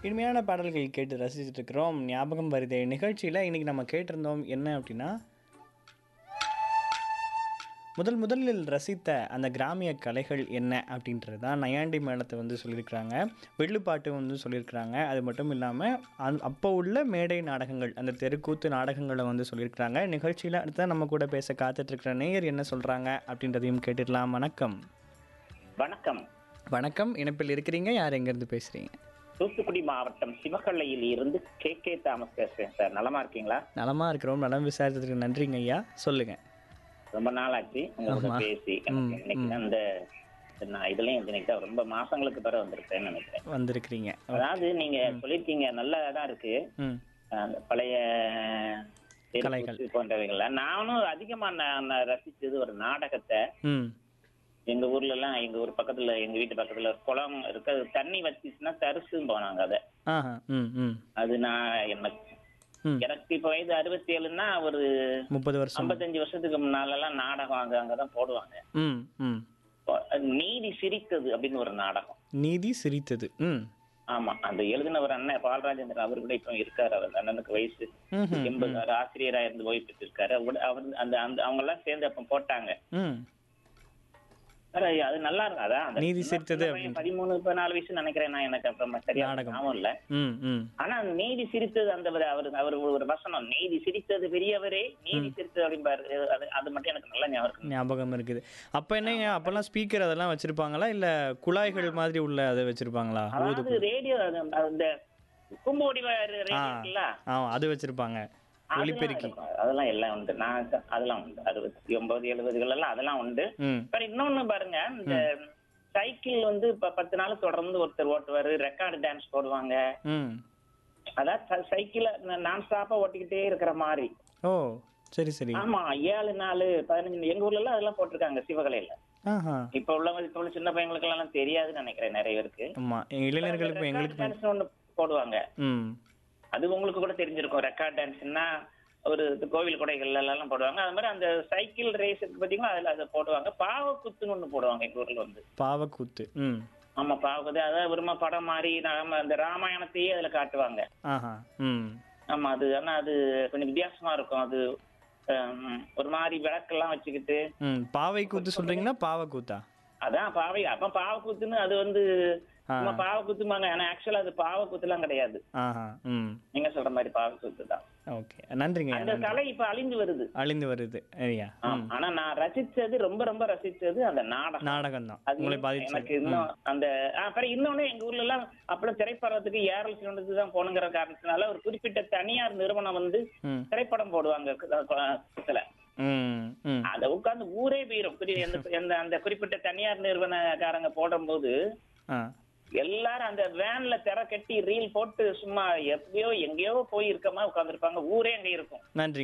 இனிமையான பாடல்கள் கேட்டு ரசிச்சுட்டு இருக்கிறோம் ஞாபகம் வருதே நிகழ்ச்சியில் இன்னைக்கு நம்ம கேட்டிருந்தோம் என்ன அப்படின்னா முதல் முதலில் ரசித்த அந்த கிராமிய கலைகள் என்ன அப்படின்றது தான் நையாண்டி மேளத்தை வந்து சொல்லியிருக்கிறாங்க வெள்ளுப்பாட்டு வந்து சொல்லியிருக்கிறாங்க அது மட்டும் இல்லாமல் அந் அப்போ உள்ள மேடை நாடகங்கள் அந்த தெருக்கூத்து நாடகங்களை வந்து சொல்லியிருக்கிறாங்க நிகழ்ச்சியில் அடுத்த நம்ம கூட பேச காத்துட்ருக்கிற நேயர் என்ன சொல்கிறாங்க அப்படின்றதையும் கேட்டுடலாம் வணக்கம் வணக்கம் வணக்கம் இணைப்பில் இருக்கிறீங்க யார் எங்கேருந்து பேசுகிறீங்க தூத்துக்குடி மாவட்டம் சிவகல்லையில் இருந்து கே கே தாமஸ் பேசுறேன் சார் நலமா இருக்கீங்களா நலமாக இருக்கிறோம் நலம் விசாரித்ததுக்கு நன்றிங்க ஐயா சொல்லுங்கள் ரொம்ப நாள் ஆச்சு உங்களோட ஆமா. பேசி எனக்கு இன்னைக்கு தான் அந்த நான் இதுலயும் இன்னைக்கு தான் ரொம்ப மாசங்களுக்கு பிறகு வந்திருக்கேன்னு நினைக்கிறேன் வந்திருக்கிறீங்க அதாவது நீங்க சொல்லியிருக்கீங்க நல்ல இடம் இருக்கு ம் அந்த பழைய கலைகள். தெருக்கூத்து போன்றவைகள்லாம் நானும் அதிகமா நான் நான் ரசிச்சது ஒரு நாடகத்தை ம் எங்க ஊர்ல எல்லாம் எங்க ஊர் பக்கத்துல எங்க வீட்டு பக்கத்துல ஒரு குளம் இருக்கு அது தண்ணி வச்சுச்சுன்னா தரிசுன்னு போனாங்க அதை ஆஹா ம் ம் அது நான் எனக்கு ம் எனக்கு இப்ப வயது அறுபத்தி ஏழுன்னா ஒரு முப்பது வருஷம் ஐம்பத்தஞ்சு வருஷத்துக்கு முன்னால எல்லாம் நாடகம் அங்க அங்கதான் போடுவாங்க ம் ம் நீதி சிரித்தது அப்படின்னு ஒரு நாடகம் நீதி சிரித்தது ம் ஆமா அந்த எழுதினவர் அண்ணன் பாலராஜேந்திரன் அவர் கூட இப்போ இருக்காரு அவர் அண்ணனுக்கு வயசு ம்ஹும். எண்பது அவர் ஆசிரியரா இருந்து ஓய்வு பெற்றிருக்காரு அவர் அவர் அந்த அந்த அவங்க எல்லாம் சேர்ந்து அப்ப போட்டாங்க ம் சார், அது நல்லா இருக்கும் அதான் அந்த நீதி சின்ன- சிரித்தது சின்ன பையன் பதிமூணு பதினாலு வயசு நினைக்கிறேன் நான் எனக்கு அப்புறம் சரியா நாடகம். ஞாபகம் இல்ல ம் ம் ஆனா அந்த நீதி சிரித்தது அந்த ஒரு- அவர் அவர் ஒரு வசனம் நீதி சிரித்தது பெரியவரே நீதி சிரித்தது அப்படிம்பாரு அது அது மட்டும் எனக்கு நல்லா ஞாபகம் இருக்கு ஞாபகம் இருக்குது அப்போ என்னங்க அப்போல்லாம் ஸ்பீக்கர் அதெல்லாம் வச்சுருப்பாங்களா இல்லை குழாய்கள் மாதிரி உள்ள அதை வச்சுருப்பாங்களா ஊது அதாவது ரேடியோ அந்த கும்போடி ரேடியோ ஆ இருக்குல்ல ஆ அது வச்சுருப்பாங்க அதெல்லாம் ஒலிபெருக்கி இருக்கும். அதெல்லாம் எல்லாம் உண்டு நான் ச- அதெல்லாம் உண்டு அறுபத்தி ஒன்பது எழுபதுகள் எல்லாம் அதெல்லாம் உண்டு ம் அப்புறம் இன்னொன்னு பாருங்க இந்த சைக்கிள் வந்து இப்ப பத்து நாள் தொடர்ந்து ஒருத்தர் ஓட்டுவாரு ரெக்கார்டு டான்ஸ் போடுவாங்க ம் அதான் சைக்கிள நான் ஸ்டாப்பா ஓட்டிக்கிட்டே இருக்கிற மாதிரி ஓ சரி சரி ஆமா ஏழு நாலு பதினஞ்சு எங்க ஊர்ல எல்லாம் அதெல்லாம் போட்டிருக்காங்க சிவகலையில ஆஹா இப்ப உள்ளவங்க இப்ப உள்ள சின்ன பையங்களுக்கு எல்லாம் தெரியாதுன்னு நினைக்கிறேன் நிறைய பேருக்கு ஆமாம் எங்கள் இளைஞர்களுக்கு இப்போ எங்களுக்கு டான்ஸ் ஒண்ணு போடுவாங்க ம் அது உங்களுக்கு கூட தெரிஞ்சிருக்கும் ரெக்கார்ட் டான்ஸ்னா ஒரு இது கோவில் கொடைகள்ல எல்லாம் போடுவாங்க அது மாதிரி அந்த சைக்கிள் ரேஸ் இருக்கு பாத்தீங்களா அதுல அதை போடுவாங்க பாவக்குத்துன்னு ஒண்ணு போடுவாங்க எங்க ஊர்ல வந்து பாவக்கூத்து ம் ஆமா பாவக்குத்து அதாவது வருமா படம் மாதிரி நாம அந்த ராமாயணத்தையே அதுல காட்டுவாங்க ஆஹா ம் ஆமா அது ஆனா அது கொஞ்சம் வித்தியாசமா இருக்கும் அது ஹம், ஒரு மாதிரி விளக்கெல்லாம் வச்சுக்கிட்டு ம் பாவை கூத்து சொல்கிறீங்களா பாவக்கூத்தா அதான் பாவை அப்ப பாவக்குத்துன்னு அது வந்து சும்மா பாவக்குத்துமாங்க ஆனா ஆக்சுவலா அது பாவக்குத்துலாம் கிடையாது ஆஹா ம் நீங்க சொல்ற மாதிரி பாவக்குத்து தான் ஓகே நன்றிங்க அந்த கலை இப்ப அழிந்து வருது அழிந்து வருது ஐயா ஆம். ஆனா நான் ரசிச்சது ரொம்ப ரொம்ப ரசிச்சது அந்த நாடகம் நாடகம் தான் அது உங்களை எனக்கு பாதிச்சு இன்னும் அந்த ஆ, அப்புறம் இன்னொன்னு எங்க ஊர்ல எல்லாம் அப்பெல்லாம் திரைப்படத்துக்கு ஏரல் சிறந்தது தான் போகணுங்கிற காரணத்தினால ஒரு குறிப்பிட்ட தனியார் நிறுவனம் வந்து ம் திரைப்படம் போடுவாங்க கு- குளத்துல. ம் ம் அத உட்கார்ந்து ஊரே போயிரும் குறி- எந்த- எந்த- அந்த குறிப்பிட்ட தனியார் நிறுவனக்காரங்க போடும்போது ஆ எல்லாரும் அந்த வேன்ல திரை கட்டி ரீல் போட்டு சும்மா எப்பயோ எங்கேயோ போய் இருக்கமா உட்கார்ந்துருப்பாங்க ஊரே அங்க இருக்கும் நன்றி